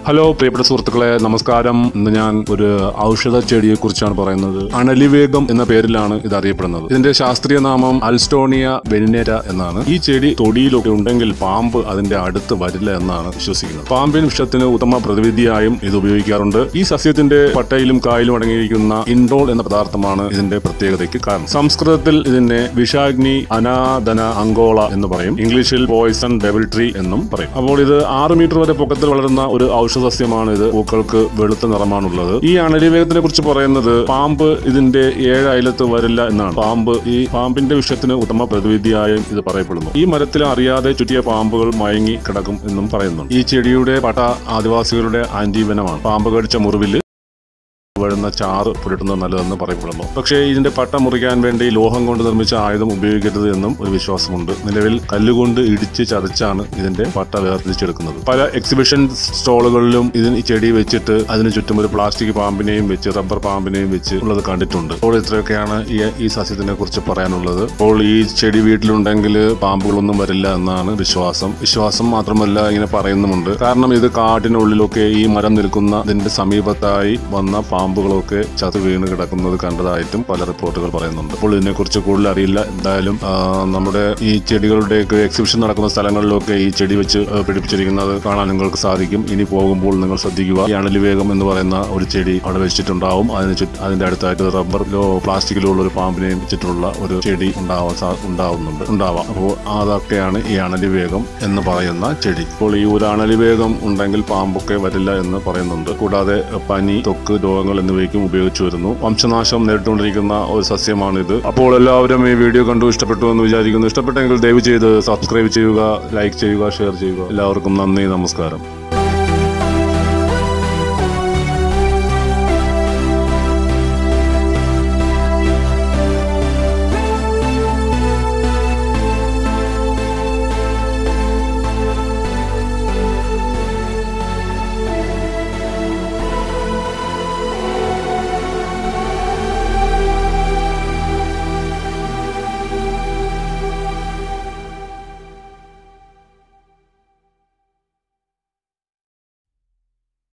hello പ്രിയപ്പെട്ട സുഹൃത്തുക്കളെ നമസ്കാരം ഇന്ന് ഞാൻ ഒരു ഔഷധ ചെടിയെ കുറിച്ചാണ് പറയുന്നത് അണലിവേഗം എന്ന പേരിലാണ് ഇത് അറിയപ്പെടുന്നത് ഇതിന്റെ ശാസ്ത്രീയ നാമം അൽസ്റ്റോണിയ വെനിനേര എന്നാണ് ഈ ചെടി തൊടിയിലൊക്കെ ഉണ്ടെങ്കിൽ പാമ്പ് അതിന്റെ അടുത്ത് വരില്ല എന്നാണ് വിശ്വസിക്കുന്നത് പാമ്പിൻ വിഷത്തിന് ഉത്തമ പ്രതിവിധിയായും ഇത് ഉപയോഗിക്കാറുണ്ട് ഈ സസ്യത്തിന്റെ പട്ടയിലും കായിലും അടങ്ങിയിരിക്കുന്ന ഇൻഡോൾ എന്ന പദാർത്ഥമാണ് ഇതിന്റെ പ്രത്യേകതയ്ക്ക് കാരണം സംസ്കൃതത്തിൽ ഇതിനെ വിഷാഗ്നി അനാദന അങ്കോള എന്ന് പറയും ഇംഗ്ലീഷിൽ പോയിസൺ ഡെവിൾ ട്രീ എന്നും പറയും അപ്പോൾ ഇത് ആറ് മീറ്റർ വരെ പൊക്കത്തിൽ വളരുന്ന ഒരു ഔഷധ സസ്യമാണ് ഇത് പൂക്കൾക്ക് വെളുത്ത നിറമാണുള്ളത് ഈ അണലിവേഗത്തിനെ കുറിച്ച് പറയുന്നത് പാമ്പ് ഇതിന്റെ ഏഴ് അയലത്ത് വരില്ല എന്നാണ് പാമ്പ് ഈ പാമ്പിന്റെ വിഷയത്തിന് ഉത്തമ പ്രതിവിധിയായും ഇത് പറയപ്പെടുന്നു ഈ മരത്തിൽ അറിയാതെ ചുറ്റിയ പാമ്പുകൾ മയങ്ങി കിടക്കും എന്നും പറയുന്നുണ്ട് ഈ ചെടിയുടെ പട്ട ആദിവാസികളുടെ ആന്റിവനമാണ് പാമ്പ് കടിച്ച മുറിവിൽ വരുന്ന ചാറ് പുരട്ടുന്നത് നല്ലതെന്ന് പറയപ്പെടുന്നു പക്ഷേ ഇതിന്റെ പട്ട മുറിക്കാൻ വേണ്ടി ലോഹം കൊണ്ട് നിർമ്മിച്ച ആയുധം ഉപയോഗിക്കരുത് എന്നും ഒരു വിശ്വാസമുണ്ട് നിലവിൽ കല്ലുകൊണ്ട് ഇടിച്ച് ചതച്ചാണ് ഇതിന്റെ പട്ട വേർതിരിച്ചെടുക്കുന്നത് പല എക്സിബിഷൻ സ്റ്റോളുകളിലും ഇതിന് ഈ ചെടി വെച്ചിട്ട് അതിന് ചുറ്റും ഒരു പ്ലാസ്റ്റിക് പാമ്പിനെയും വെച്ച് റബ്ബർ പാമ്പിനെയും വെച്ച് ഉള്ളത് കണ്ടിട്ടുണ്ട് അപ്പോൾ ഇത്രയൊക്കെയാണ് ഈ ഈ സസ്യത്തിനെ കുറിച്ച് പറയാനുള്ളത് അപ്പോൾ ഈ ചെടി വീട്ടിലുണ്ടെങ്കിൽ പാമ്പുകളൊന്നും വരില്ല എന്നാണ് വിശ്വാസം വിശ്വാസം മാത്രമല്ല ഇങ്ങനെ പറയുന്നുമുണ്ട് കാരണം ഇത് കാട്ടിനുള്ളിലൊക്കെ ഈ മരം നിൽക്കുന്ന ഇതിന്റെ സമീപത്തായി വന്ന പാമ്പുകളൊക്കെ ചതു വീണ് കിടക്കുന്നത് കണ്ടതായിട്ടും പല റിപ്പോർട്ടുകൾ പറയുന്നുണ്ട് അപ്പോൾ ഇതിനെക്കുറിച്ച് കൂടുതൽ അറിയില്ല എന്തായാലും ആ, നമ്മുടെ ഈ ചെടികളുടെയൊക്കെ എക്സിബിഷൻ നടക്കുന്ന സ്ഥലങ്ങളിലൊക്കെ ഈ ചെടി വെച്ച് ആ, പിടിപ്പിച്ചിരിക്കുന്നത് കാണാൻ നിങ്ങൾക്ക് സാധിക്കും ഇനി പോകുമ്പോൾ നിങ്ങൾ ശ്രദ്ധിക്കുക ഈ അണലിവേഗം എന്ന് പറയുന്ന ഒരു ചെടി അവിടെ വെച്ചിട്ടുണ്ടാവും അതിന് ചുറ്റ് അതിന്റെ അടുത്തായിട്ട് റബ്ബറിലോ പ്ലാസ്റ്റിക്കിലോ ഉള്ള ഒരു പാമ്പിനെയും വെച്ചിട്ടുള്ള ഒരു ചെടി ഉണ്ടാവാൻ സാ- ഉണ്ടാവുന്നുണ്ട് ഉണ്ടാവാം അപ്പോൾ അതൊക്കെയാണ് ഈ അണലിവേഗം എന്ന് പറയുന്ന ചെടി അപ്പോൾ ഈ ഒരു അണലിവേഗം ഉണ്ടെങ്കിൽ പാമ്പൊക്കെ വരില്ല എന്ന് പറയുന്നുണ്ട് കൂടാതെ പനി ത്വക്ക് രോഗങ്ങൾ എന്നിവയ്ക്കും ഉപയോഗിച്ചു വരുന്നു വംശനാശം നേരിട്ടുകൊണ്ടിരിക്കുന്ന ഒരു സസ്യമാണിത് അപ്പോൾ എല്ലാവരും ഈ വീഡിയോ കണ്ടു ഇഷ്ടപ്പെട്ടു എന്ന് വിചാരിക്കുന്നു ഇഷ്ടപ്പെട്ടെങ്കിൽ ദയവ് ചെയ്ത് സബ്സ്ക്രൈബ് ചെയ്യുക ലൈക്ക് ചെയ്യുക ഷെയർ ചെയ്യുക എല്ലാവർക്കും നന്ദി നമസ്കാരം